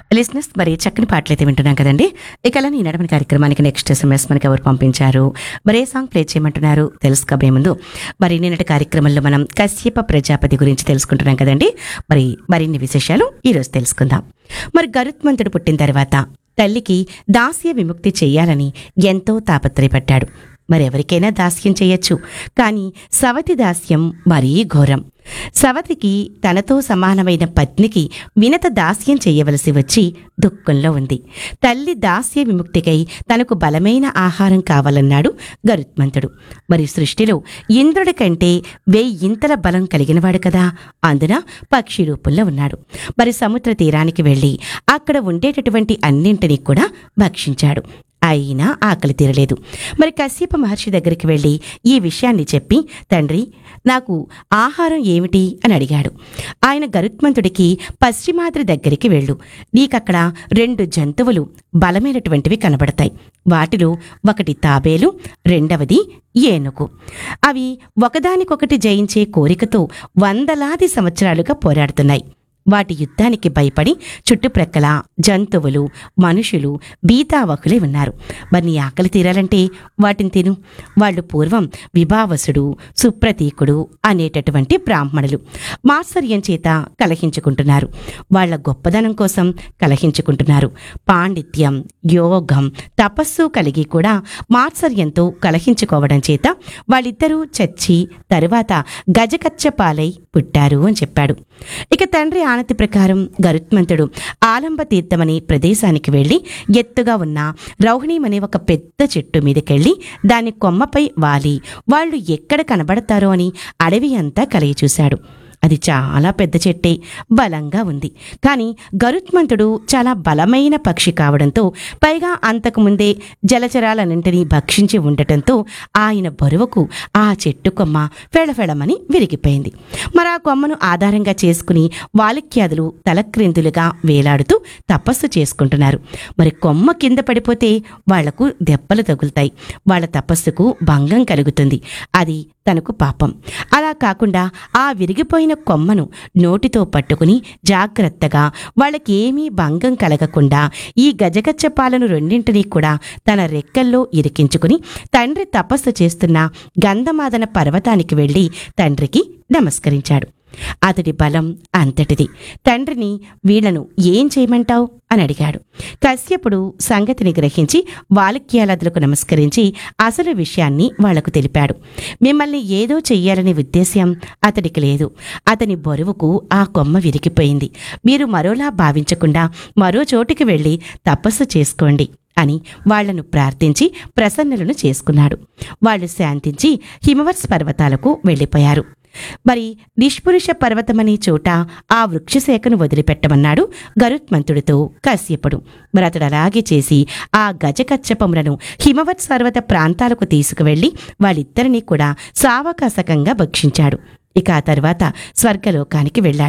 లిస్నెస్ మరి చక్కని పాటలు అయితే వింటున్నాం కదండి ఇక అలా ఈ నడమని కార్యక్రమానికి నెక్స్ట్ ఎస్ఎంఎస్ మనకి ఎవరు పంపించారు మరి ఏ సాంగ్ ప్లే చేయమంటున్నారు తెలుసుకోబోయే ముందు మరి నిన్నటి కార్యక్రమంలో మనం కశ్యప ప్రజాపతి గురించి తెలుసుకుంటున్నాం కదండి మరి మరిన్ని విశేషాలు ఈరోజు తెలుసుకుందాం మరి గరుత్మంతుడు పుట్టిన తర్వాత తల్లికి దాస్య విముక్తి చెయ్యాలని ఎంతో తాపత్రయపడ్డాడు మరెవరికైనా దాస్యం చేయొచ్చు కానీ సవతి దాస్యం మరీ ఘోరం సవతికి తనతో సమానమైన పత్నికి వినత దాస్యం చేయవలసి వచ్చి దుఃఖంలో ఉంది తల్లి దాస్య విముక్తికై తనకు బలమైన ఆహారం కావాలన్నాడు గరుత్మంతుడు మరి సృష్టిలో ఇంద్రుడి కంటే వెయ్యింతల బలం కలిగినవాడు కదా అందున పక్షి రూపంలో ఉన్నాడు మరి సముద్ర తీరానికి వెళ్ళి అక్కడ ఉండేటటువంటి అన్నింటినీ కూడా భక్షించాడు అయినా ఆకలి తీరలేదు మరి కశ్యప మహర్షి దగ్గరికి వెళ్ళి ఈ విషయాన్ని చెప్పి తండ్రి నాకు ఆహారం ఏమిటి అని అడిగాడు ఆయన గరుత్మంతుడికి పశ్చిమాద్రి దగ్గరికి వెళ్ళు నీకక్కడ రెండు జంతువులు బలమైనటువంటివి కనబడతాయి వాటిలో ఒకటి తాబేలు రెండవది ఏనుగు అవి ఒకదానికొకటి జయించే కోరికతో వందలాది సంవత్సరాలుగా పోరాడుతున్నాయి వాటి యుద్ధానికి భయపడి చుట్టుప్రక్కల జంతువులు మనుషులు బీతావకులే ఉన్నారు మరి నీ ఆకలి తీరాలంటే వాటిని తిను వాళ్ళు పూర్వం విభావసుడు సుప్రతీకుడు అనేటటువంటి బ్రాహ్మణులు మాత్సర్యం చేత కలహించుకుంటున్నారు వాళ్ళ గొప్పదనం కోసం కలహించుకుంటున్నారు పాండిత్యం యోగం తపస్సు కలిగి కూడా మాత్సర్యంతో కలహించుకోవడం చేత వాళ్ళిద్దరూ చచ్చి తరువాత గజకచ్చ పాలై పుట్టారు అని చెప్పాడు ఇక తండ్రి ఆనతి ప్రకారం గరుత్మంతుడు ఆలంబ తీర్థమనే ప్రదేశానికి వెళ్లి ఎత్తుగా ఉన్న రౌహిణీం అనే ఒక పెద్ద చెట్టు మీదకెళ్లి దాని కొమ్మపై వాలి వాళ్ళు ఎక్కడ కనబడతారో అని అడవి అంతా కలయి చూశాడు అది చాలా పెద్ద చెట్టే బలంగా ఉంది కానీ గరుత్మంతుడు చాలా బలమైన పక్షి కావడంతో పైగా అంతకుముందే జలచరాలన్నింటినీ భక్షించి ఉండటంతో ఆయన బరువుకు ఆ చెట్టు కొమ్మ ఫెళఫెళమని విరిగిపోయింది మరి ఆ కొమ్మను ఆధారంగా చేసుకుని వాలిక్యాదులు తలక్రిందులుగా వేలాడుతూ తపస్సు చేసుకుంటున్నారు మరి కొమ్మ కింద పడిపోతే వాళ్లకు దెబ్బలు తగులుతాయి వాళ్ళ తపస్సుకు భంగం కలుగుతుంది అది తనకు పాపం అలా కాకుండా ఆ విరిగిపోయిన కొమ్మను నోటితో పట్టుకుని జాగ్రత్తగా వాళ్ళకేమీ భంగం కలగకుండా ఈ గజగచ్చ పాలను రెండింటినీ కూడా తన రెక్కల్లో ఇరికించుకుని తండ్రి తపస్సు చేస్తున్న గంధమాదన పర్వతానికి వెళ్ళి తండ్రికి నమస్కరించాడు అతడి బలం అంతటిది తండ్రిని వీళ్లను ఏం చేయమంటావు అని అడిగాడు కశ్యపుడు సంగతిని గ్రహించి వాలక్యాలదులకు నమస్కరించి అసలు విషయాన్ని వాళ్లకు తెలిపాడు మిమ్మల్ని ఏదో చెయ్యాలనే ఉద్దేశ్యం అతడికి లేదు అతని బరువుకు ఆ కొమ్మ విరిగిపోయింది మీరు మరోలా భావించకుండా మరో చోటికి వెళ్ళి తపస్సు చేసుకోండి అని వాళ్లను ప్రార్థించి ప్రసన్నులను చేసుకున్నాడు వాళ్ళు శాంతించి హిమవర్స్ పర్వతాలకు వెళ్ళిపోయారు మరి నిష్పురుష పర్వతమనే చోట ఆ వృక్షశాఖను వదిలిపెట్టమన్నాడు గరుత్మంతుడితో కశ్యపుడు మరి అతడు అలాగే చేసి ఆ గజకచ్చపములను హిమవత్ పర్వత ప్రాంతాలకు తీసుకువెళ్లి వాళ్ళిద్దరినీ కూడా సావకాశకంగా భక్షించాడు ఇక ఆ తర్వాత స్వర్గలోకానికి వెళ్ళాడు